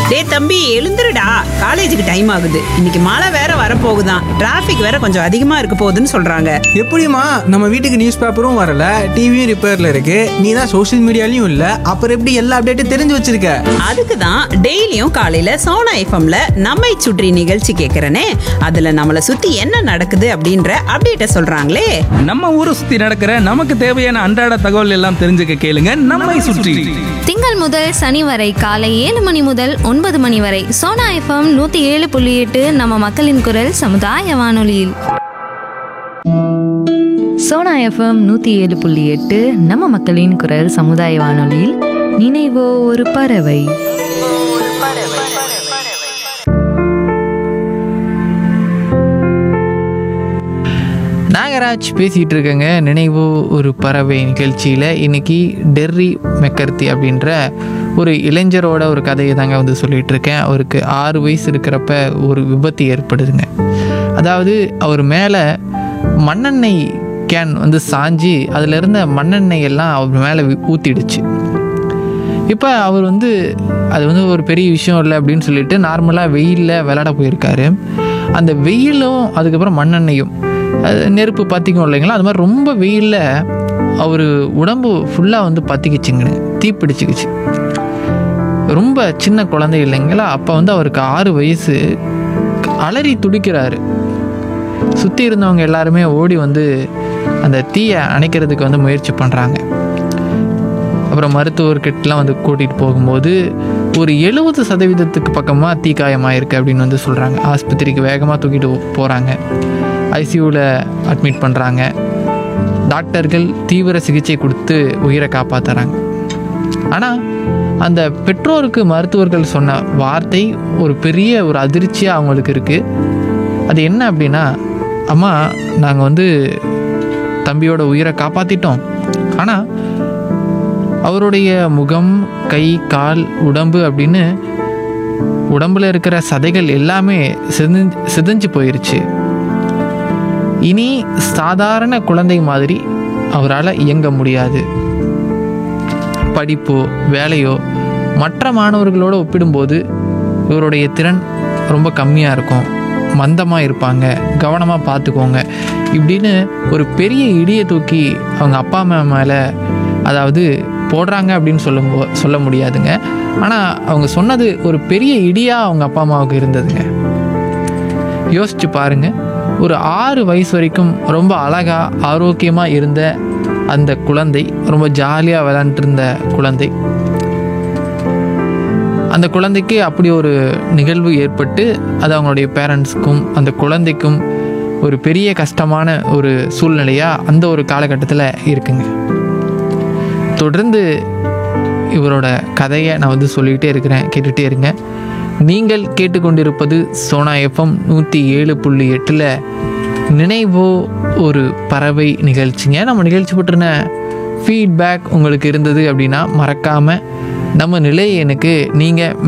டேய் தம்பி எழுந்துருடா காலேஜுக்கு டைம் ஆகுது இன்னைக்கு மழை வேற வரப்போகுதான் டிராஃபிக் வேற கொஞ்சம் அதிகமா இருக்க போகுதுன்னு சொல்றாங்க எப்படிம்மா நம்ம வீட்டுக்கு நியூஸ் பேப்பரும் வரல டிவியும் ரிப்பேர்ல இருக்கு நீ தான் சோஷியல் மீடியாலையும் இல்ல அப்புறம் எப்படி எல்லா அப்டேட்டும் தெரிஞ்சு வச்சிருக்க அதுக்கு தான் டெய்லியும் காலையில சோனா எஃப்எம்ல நம்மை சுற்றி நிகழ்ச்சி கேட்கறனே அதுல நம்மளை சுத்தி என்ன நடக்குது அப்படின்ற அப்டேட்ட சொல்றாங்களே நம்ம ஊரை சுத்தி நடக்கிற நமக்கு தேவையான அன்றாட தகவல் எல்லாம் தெரிஞ்சுக்க கேளுங்க நம்மை சுற்றி திங்கள் முதல் சனி வரை காலை ஏழு மணி முதல் ஒன்பது மணி வரை சோனா எஃப்எம் நூத்தி ஏழு புள்ளி எட்டு நம்ம மக்களின் குரல் சமுதாய வானொலியில் சோனா எஃப்எம் நூற்றி ஏழு புள்ளி எட்டு நம்ம மக்களின் குரல் சமுதாய வானொலியில் நினைவோ ஒரு பறவை நாகராஜ் பேசிகிட்டு இருக்கேங்க நினைவு ஒரு பறவை நிகழ்ச்சியில் இன்னைக்கு டெர்ரி மெக்கர்த்தி அப்படின்ற ஒரு இளைஞரோட ஒரு கதையை தாங்க வந்து சொல்லிட்டு இருக்கேன் அவருக்கு ஆறு வயசு இருக்கிறப்ப ஒரு விபத்து ஏற்படுதுங்க அதாவது அவர் மேலே மண்ணெண்ணெய் கேன் வந்து சாஞ்சு அதில் இருந்த மண்ணெண்ணெய் எல்லாம் அவர் மேலே ஊற்றிடுச்சு இப்போ அவர் வந்து அது வந்து ஒரு பெரிய விஷயம் இல்லை அப்படின்னு சொல்லிட்டு நார்மலாக வெயிலில் விளையாட போயிருக்காரு அந்த வெயிலும் அதுக்கப்புறம் மண்ணெண்ணையும் அது நெருப்பு பற்றிக்கும் இல்லைங்களா அது மாதிரி ரொம்ப வெயிலில் அவர் உடம்பு ஃபுல்லாக வந்து பற்றிக்கிச்சுங்க தீப்பிடிச்சிக்கிச்சு ரொம்ப சின்ன குழந்தை இல்லைங்களா அப்போ வந்து அவருக்கு ஆறு வயசு அலறி துடிக்கிறாரு சுற்றி இருந்தவங்க எல்லாருமே ஓடி வந்து அந்த தீயை அணைக்கிறதுக்கு வந்து முயற்சி பண்ணுறாங்க அப்புறம் மருத்துவர்கிட்டலாம் வந்து கூட்டிகிட்டு போகும்போது ஒரு எழுபது சதவீதத்துக்கு பக்கமாக தீக்காயமாயிருக்கு அப்படின்னு வந்து சொல்கிறாங்க ஆஸ்பத்திரிக்கு வேகமாக தூக்கிட்டு போகிறாங்க ஐசியூவில் அட்மிட் பண்ணுறாங்க டாக்டர்கள் தீவிர சிகிச்சை கொடுத்து உயிரை காப்பாற்றுறாங்க ஆனால் அந்த பெற்றோருக்கு மருத்துவர்கள் சொன்ன வார்த்தை ஒரு பெரிய ஒரு அதிர்ச்சியாக அவங்களுக்கு இருக்குது அது என்ன அப்படின்னா அம்மா நாங்கள் வந்து தம்பியோட உயிரை காப்பாற்றிட்டோம் ஆனால் அவருடைய முகம் கை கால் உடம்பு அப்படின்னு உடம்புல இருக்கிற சதைகள் எல்லாமே சிதஞ்சு சிதைஞ்சு போயிருச்சு இனி சாதாரண குழந்தை மாதிரி அவரால் இயங்க முடியாது படிப்போ வேலையோ மற்ற மாணவர்களோடு ஒப்பிடும்போது இவருடைய திறன் ரொம்ப கம்மியாக இருக்கும் மந்தமாக இருப்பாங்க கவனமாக பார்த்துக்கோங்க இப்படின்னு ஒரு பெரிய இடியை தூக்கி அவங்க அப்பா அம்மா மேலே அதாவது போடுறாங்க அப்படின்னு சொல்ல சொல்ல முடியாதுங்க ஆனால் அவங்க சொன்னது ஒரு பெரிய இடியாக அவங்க அப்பா அம்மாவுக்கு இருந்ததுங்க யோசிச்சு பாருங்க ஒரு ஆறு வயசு வரைக்கும் ரொம்ப அழகாக ஆரோக்கியமாக இருந்த அந்த குழந்தை ரொம்ப ஜாலியாக விளாண்டுட்டு இருந்த குழந்தை அந்த குழந்தைக்கு அப்படி ஒரு நிகழ்வு ஏற்பட்டு அது அவங்களுடைய பேரண்ட்ஸுக்கும் அந்த குழந்தைக்கும் ஒரு பெரிய கஷ்டமான ஒரு சூழ்நிலையாக அந்த ஒரு காலகட்டத்தில் இருக்குங்க தொடர்ந்து இவரோட கதையை நான் வந்து சொல்லிக்கிட்டே இருக்கிறேன் கேட்டுகிட்டே இருங்க நீங்கள் கேட்டுக்கொண்டிருப்பது சோனா எஃப்எம் நூற்றி ஏழு புள்ளி எட்டில் நினைவோ ஒரு பறவை நிகழ்ச்சிங்க நம்ம நிகழ்ச்சி பற்றின ஃபீட்பேக் உங்களுக்கு இருந்தது அப்படின்னா மறக்காமல் நம்ம நிலையை எனக்கு நீங்கள்